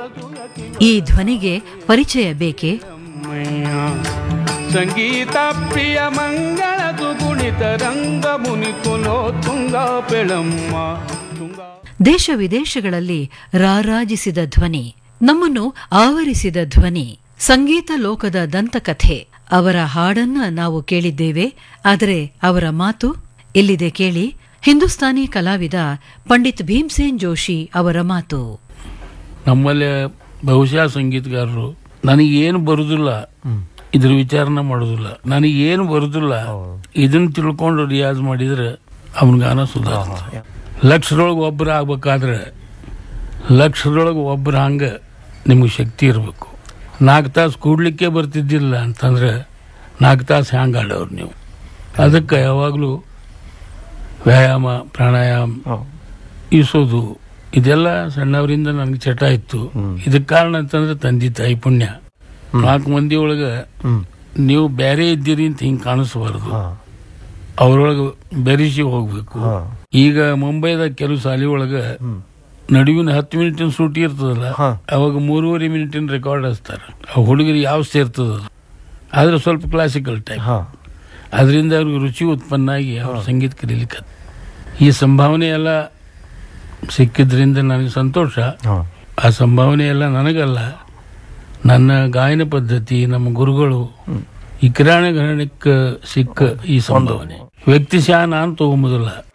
ಈ ಧ್ವನಿಗೆ ಪರಿಚಯ ಬೇಕೇ ಮಯ್ಯ ಸಂಗೀತ ಪ್ರಿಯ ಮಂಗಳ ಸುಗುಣಿತ ರಂಗ ಮುನಿ ಕುಲೋ ತುಂಗ ಬೆಳಮ್ಮ ತುಂಗ ದೇಶ ವಿದೇಶಗಳಲ್ಲಿ ರಾರಾಜಿಸಿದ ಧ್ವನಿ ನಮ್ಮನ್ನು ಆವರಿಸಿದ ಧ್ವನಿ ಸಂಗೀತ ಲೋಕದ ದಂತಕಥೆ ಅವರ ಹಾಡನ್ನ ನಾವು ಕೇಳಿದ್ದೇವೆ ಆದರೆ ಅವರ ಮಾತು ಎಲ್ಲಿದೆ ಕೇಳಿ ಹಿಂದೂಸ್ತಾನಿ ಕಲಾವಿದ ಪಂಡಿತ್ ಭೀಮ್ಸೇನ್ ಜೋಶಿ ಅವರ ಮಾತು ನಮ್ಮಲ್ಲಿ ಬಹುಶಃ ಸಂಗೀತಗಾರರು ನನಗೇನು ಬರುದಿಲ್ಲ ಇದ್ರ ವಿಚಾರನ ಮಾಡೋದಿಲ್ಲ ನನಗೇನು ಬರುದಿಲ್ಲ ಇದನ್ನ ತಿಳ್ಕೊಂಡು ರಿಯಾಜ್ ಮಾಡಿದ್ರೆ ಅವನ ಗಾನ ಸುಧಾರ ಲಕ್ಷದೊಳಗೆ ಒಬ್ಬರು ಆಗ್ಬೇಕಾದ್ರೆ ಲಕ್ಷದೊಳಗೆ ಒಬ್ಬರು ಹಂಗ ನಿಮಗೆ ಶಕ್ತಿ ಇರಬೇಕು ನಾಲ್ಕು ತಾಸು ಕೂಡ್ಲಿಕ್ಕೆ ಬರ್ತಿದ್ದಿಲ್ಲ ಅಂತಂದ್ರೆ ನಾಲ್ಕು ತಾಸು ಹ್ಯಾಂಗ ಆಡೋರು ನೀವು ಅದಕ್ಕೆ ಯಾವಾಗಲೂ ವ್ಯಾಯಾಮ ಪ್ರಾಣಾಯಾಮ ಈಸೋದು ಇದೆಲ್ಲ ಸಣ್ಣವರಿಂದ ನನಗೆ ಚಟ ಇತ್ತು ಇದಕ್ಕೆ ಕಾರಣ ಅಂತಂದ್ರೆ ತಂದೆ ತಾಯಿ ಪುಣ್ಯ ನಾಲ್ಕು ಮಂದಿ ಒಳಗ ನೀವು ಬೇರೆ ಇದ್ದೀರಿ ಅಂತ ಹಿಂಗ್ ಕಾಣಿಸಬಾರದು ಅವ್ರೊಳಗ ಬೆರೆಸಿ ಹೋಗ್ಬೇಕು ಈಗ ಮುಂಬೈದಾಗ ಕೆಲವು ಶಾಲೆ ಒಳಗ ನಡುವಿನ ಹತ್ತು ಮಿನಿಟಿನ ಸೂಟಿ ಇರ್ತದಲ್ಲ ಅವಾಗ ಮೂರುವರೆ ಮಿನಿಟಿನ ರೆಕಾರ್ಡ್ ಹಚ್ತಾರ ಆ ಹುಡುಗರಿಗೆ ಯಾವ ಸೇರ್ತದ ಅದು. ಆದ್ರೆ ಸ್ವಲ್ಪ ಕ್ಲಾಸಿಕಲ್ ಟೈಪ್ ಅದರಿಂದ ಅವ್ರಿಗೆ ರುಚಿ ಉತ್ಪನ್ನ ಆಗಿ ಅವ್ರ ಸಂಗೀತ ಕಲೀಲಿಕ್ಕೆ ಈ ಸಂಭಾವನೆ ಎಲ್ಲ ಸಿಕ್ಕಿದ್ರಿಂದ ನನಗೆ ಸಂತೋಷ ಆ ಸಂಭಾವನೆ ಎಲ್ಲ ನನಗಲ್ಲ ನನ್ನ ಗಾಯನ ಪದ್ಧತಿ ನಮ್ಮ ಗುರುಗಳು ಈ ಕಿರಾಣ ಘರಾಣಕ್ಕೆ ಸಿಕ್ಕ ಈ ಸಂಭಾವನೆ ವ್ಯಕ್ತಿಶಃ ನಾನು ತಗೊಂಬುದಿಲ್ಲ